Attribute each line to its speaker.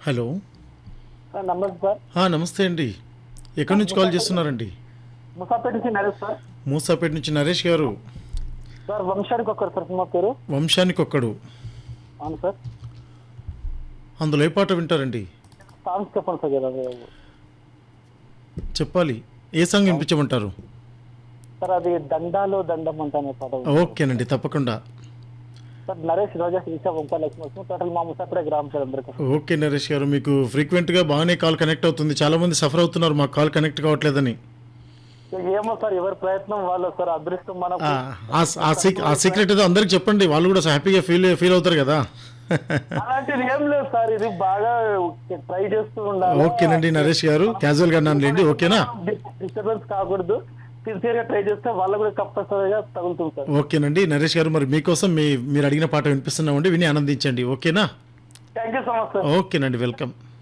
Speaker 1: Hello
Speaker 2: sir నమస్తే sir
Speaker 1: ఆ, నమస్తే అండి ఎక్కడి నుంచి కాల్ చేస్తున్నారండి
Speaker 2: ముసాపేట నుంచి నరేష్ సార్
Speaker 1: మూసాపేట నుంచి నరేష్ గారు
Speaker 2: సార్ వంశానికి ఒక్కరు సార్ సినిమా పేరు
Speaker 1: వంశానికి ఒక్కడు
Speaker 2: అవును సార్
Speaker 1: అందులో ఏ పాట వింటారండి
Speaker 2: సాంగ్స్ చెప్పండి సార్ కదా
Speaker 1: చెప్పాలి ఏ సాంగ్ వినిపించమంటారు
Speaker 2: సార్ అది దండాలో దండం అంటానే పాట ఉంది.
Speaker 1: ఓకేనండి తప్పకుండా
Speaker 2: సార్ నరేష్ రోజా శ్రీషా వంశా లక్ష్మి వస్తుంది టోటల్ మా ముసాపేట గ్రామం సార్ అందరికీ
Speaker 1: ఓకే నరేష్ గారు మీకు ఫ్రీక్వెంట్గా బాగానే కాల్ కనెక్ట్ అవుతుంది చాలా మంది సఫర్ అవుతున్నారు మాకు కాల్ కనెక్ట్ కావట్లేదని
Speaker 2: ఏమో సార్ ఎవరి ప్రయత్నం వాళ్ళు సార్ అదృష్టం మనకు
Speaker 1: ఆ, ఆ- ఆ సీక్ ఆ సీక్రెట్ ఏదో అందరికి చెప్పండి వాళ్ళు కూడా హ్యాపీగా ఫీల్ ఫీల్ అవుతారు కదా
Speaker 2: అలాంటిది ఏం లేదు సార్ ఇది బాగా ట్రై చేస్తూ ఉండాలి
Speaker 1: ఓకేనండి నరేష్ గారు క్యాజువల్గా అన్నానులేండి ఓకేనా
Speaker 2: డిస్టర్బెన్స్ కాకూడదు సిన్సియర్ గా ట్రై చేస్తే వాళ్ళు కూడా కంపల్సరీగా తగులుతుంది సార్
Speaker 1: ఓకేనండి నరేష్ గారు మరి మీకోసం మీ మీరు అడిగిన పాట వినిపిస్తున్నామండి విని ఆనందించండి ఓకేనా
Speaker 2: thank you so much sir
Speaker 1: ఓకేనండి వెల్కమ్